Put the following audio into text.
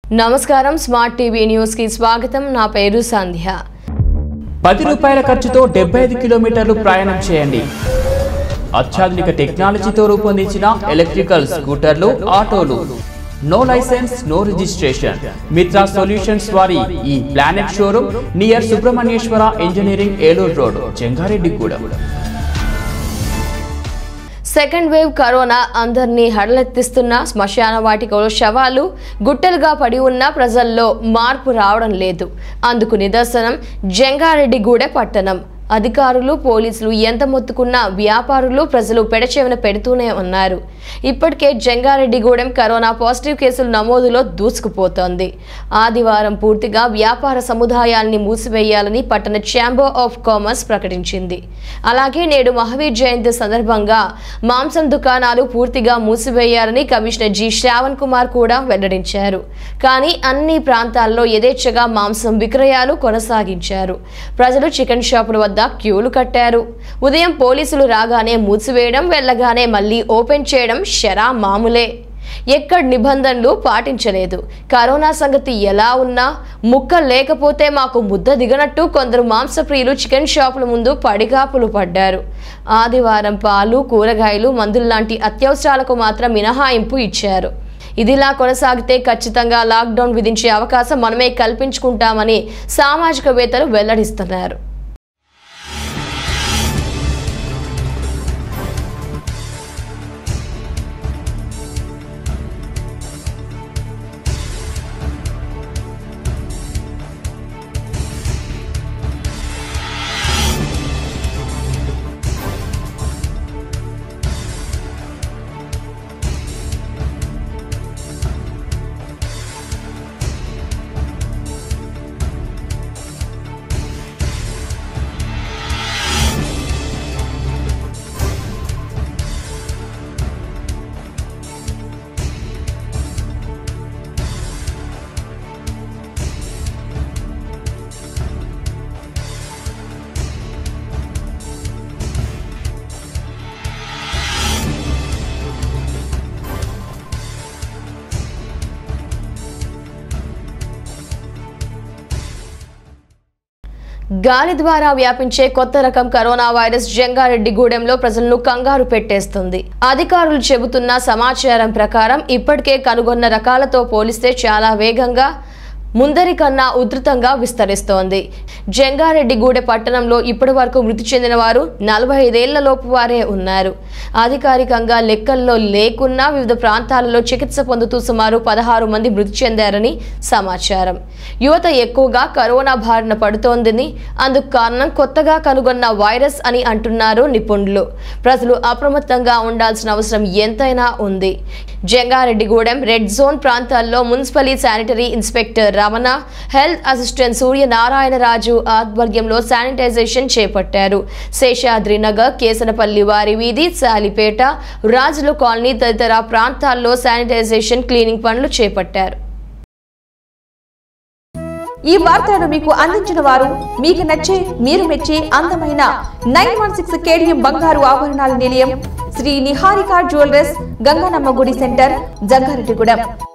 నమస్కారం smart TV news కి స్వాగతం నా పేరు సంధ్య పది రూపాయల ఖర్చుతో డెబ్బై ఐదు కిలోమీటర్లు ప్రయాణం చేయండి అత్యాధునిక టెక్నాలజీతో రూపొందించిన ఎలక్ట్రికల్ స్కూటర్లు ఆటోలు no licence no registration Mitra solutions వారి ఈ planet showroom near Subrahmanyeswara engineering Eluru road Jangareddygudem second wave corona అందరినీ హడలెత్తిస్తున్న శ్మశాన వాటికలో శవాలు గుట్టలుగా పడి ఉన్న ప్రజల్లో మార్పు రావడం లేదు అందుకు నిదర్శనం జంగారెడ్డిగూడె పట్టణం అధికారులు పోలీసులు ఎంత మొత్తుకున్నా వ్యాపారులు ప్రజలు పెడచెవిన పెడుతూనే ఉన్నారు ఇప్పటికే జంగారెడ్డిగూడెం కరోనా పాజిటివ్ కేసుల నమోదులో దూసుకుపోతోంది ఆదివారం పూర్తిగా వ్యాపార సముదాయాల్ని మూసివేయాలని పట్టణ ఛాంబర్ ఆఫ్ కామర్స్ ప్రకటించింది అలాగే నేడు మహావీర్ జయంతి సందర్భంగా మాంసం దుకాణాలు పూర్తిగా మూసివేయాలని కమిషనర్ జి శ్రావణ్ కుమార్ కూడా వెల్లడించారు కానీ అన్ని ప్రాంతాల్లో యథేచ్ఛగా మాంసం విక్రయాలు కొనసాగించారు ప్రజలు చికెన్ షాపుల వద్ద క్యూలు కట్టారు ఉదయం పోలీసులు రాగానే మూసివేయడం వెళ్ళగానే మళ్ళీ ఓపెన్ చేయడం షరా మామూలే ఎక్కడ నిబంధనలు పాటించలేదు కరోనా సంగతి ఎలా ఉన్నా ముక్క లేకపోతే మాకు ముద్ద దిగనట్టు కొందరు మాంసప్రియులు చికెన్ షాపుల ముందు పడిగాపులు పడ్డారు ఆదివారం పాలు కూరగాయలు మందుల్లాంటి అత్యవసరాలకు మాత్రం మినహాయింపు ఇచ్చారు ఇదిలా కొనసాగితే ఖచ్చితంగా లాక్డౌన్ విధించే అవకాశం మనమే కల్పించుకుంటామని సామాజికవేత్తలు వెల్లడిస్తున్నారు గాలి ద్వారా వ్యాపించే కొత్త రకం కరోనా వైరస్ జంగారెడ్డిగూడెంలో ప్రజలను కంగారు పెట్టేస్తుంది అధికారులు చెబుతున్న సమాచారం ప్రకారం ఇప్పటికే కనుగొన్న రకాలతో పోలిస్తే చాలా వేగంగా ముందరి కన్నా ఉధృతంగా విస్తరిస్తోంది జంగారెడ్డిగూడె పట్టణంలో ఇప్పటి వరకు మృతి చెందిన వారు నలభై ఐదేళ్ల లోపు వారే ఉన్నారు అధికారికంగా లెక్కల్లో లేకున్నా వివిధ ప్రాంతాలలో చికిత్స పొందుతూ సుమారు పదహారు మంది మృతి చెందారని సమాచారం యువత ఎక్కువగా కరోనా బారిన పడుతోందని అందుకు కారణం కొత్తగా కనుగొన్న వైరస్ అని అంటున్నారు నిపుణులు ప్రజలు అప్రమత్తంగా ఉండాల్సిన అవసరం ఎంతైనా ఉంది జంగారెడ్డిగూడెం రెడ్ జోన్ ప్రాంతాల్లో municipal sanitary inspector Ramana health assistant Suryanarayanaraju ఆధ్వర్యంలో శానిటైజేషన్ చేపట్టారు శేషాద్రి నగర్ కేసనపల్లి వారి వీధి సాలిపేట రాజుల కాలనీ తదితర ప్రాంతాల్లో శానిటైజేషన్ క్లీనింగ్ పనులు చేపట్టారు ఈ వార్తలను మీకు అందించిన వారు మీకు నచ్చే మీరు మెచ్చే అందమైన నైన్ వన్ సిక్స్ కేడిఎం బంగారు ఆభరణాల నిలయం శ్రీ నిహారిక జ్యువెలర్స్ గంగానమ్మ గుడి సెంటర్ జంగారెడ్డిగూడెం